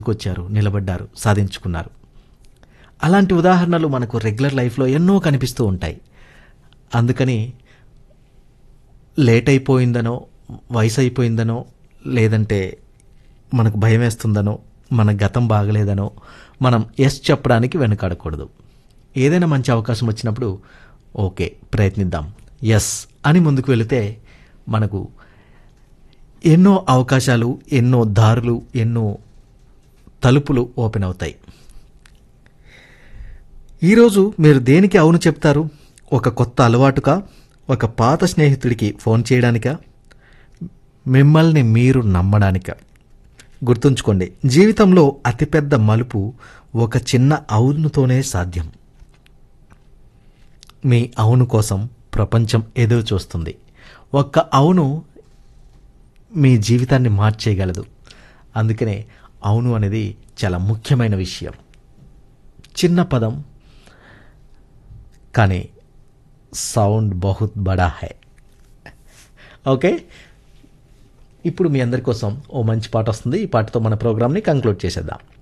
వచ్చారు నిలబడ్డారు సాధించుకున్నారు అలాంటి ఉదాహరణలు మనకు రెగ్యులర్ లైఫ్లో ఎన్నో కనిపిస్తూ ఉంటాయి అందుకని లేట్ అయిపోయిందనో వయసు అయిపోయిందనో లేదంటే మనకు భయం వేస్తుందనో మన గతం బాగలేదనో మనం ఎస్ చెప్పడానికి వెనకాడకూడదు ఏదైనా మంచి అవకాశం వచ్చినప్పుడు ఓకే ప్రయత్నిద్దాం ఎస్ అని ముందుకు వెళితే మనకు ఎన్నో అవకాశాలు ఎన్నో దారులు ఎన్నో తలుపులు ఓపెన్ అవుతాయి ఈరోజు మీరు దేనికి అవును చెప్తారు ఒక కొత్త అలవాటుకా ఒక పాత స్నేహితుడికి ఫోన్ చేయడానికా మిమ్మల్ని మీరు నమ్మడానిక గుర్తుంచుకోండి జీవితంలో అతిపెద్ద మలుపు ఒక చిన్న అవునుతోనే సాధ్యం మీ అవును కోసం ప్రపంచం ఎదురు చూస్తుంది ఒక్క అవును మీ జీవితాన్ని మార్చేయగలదు అందుకనే అవును అనేది చాలా ముఖ్యమైన విషయం చిన్న పదం కానీ సౌండ్ బహుత్ బడా హై ఓకే ఇప్పుడు మీ అందరి కోసం ఓ మంచి పాట వస్తుంది ఈ పాటతో మన ప్రోగ్రామ్ని కంక్లూడ్ చేసేద్దాం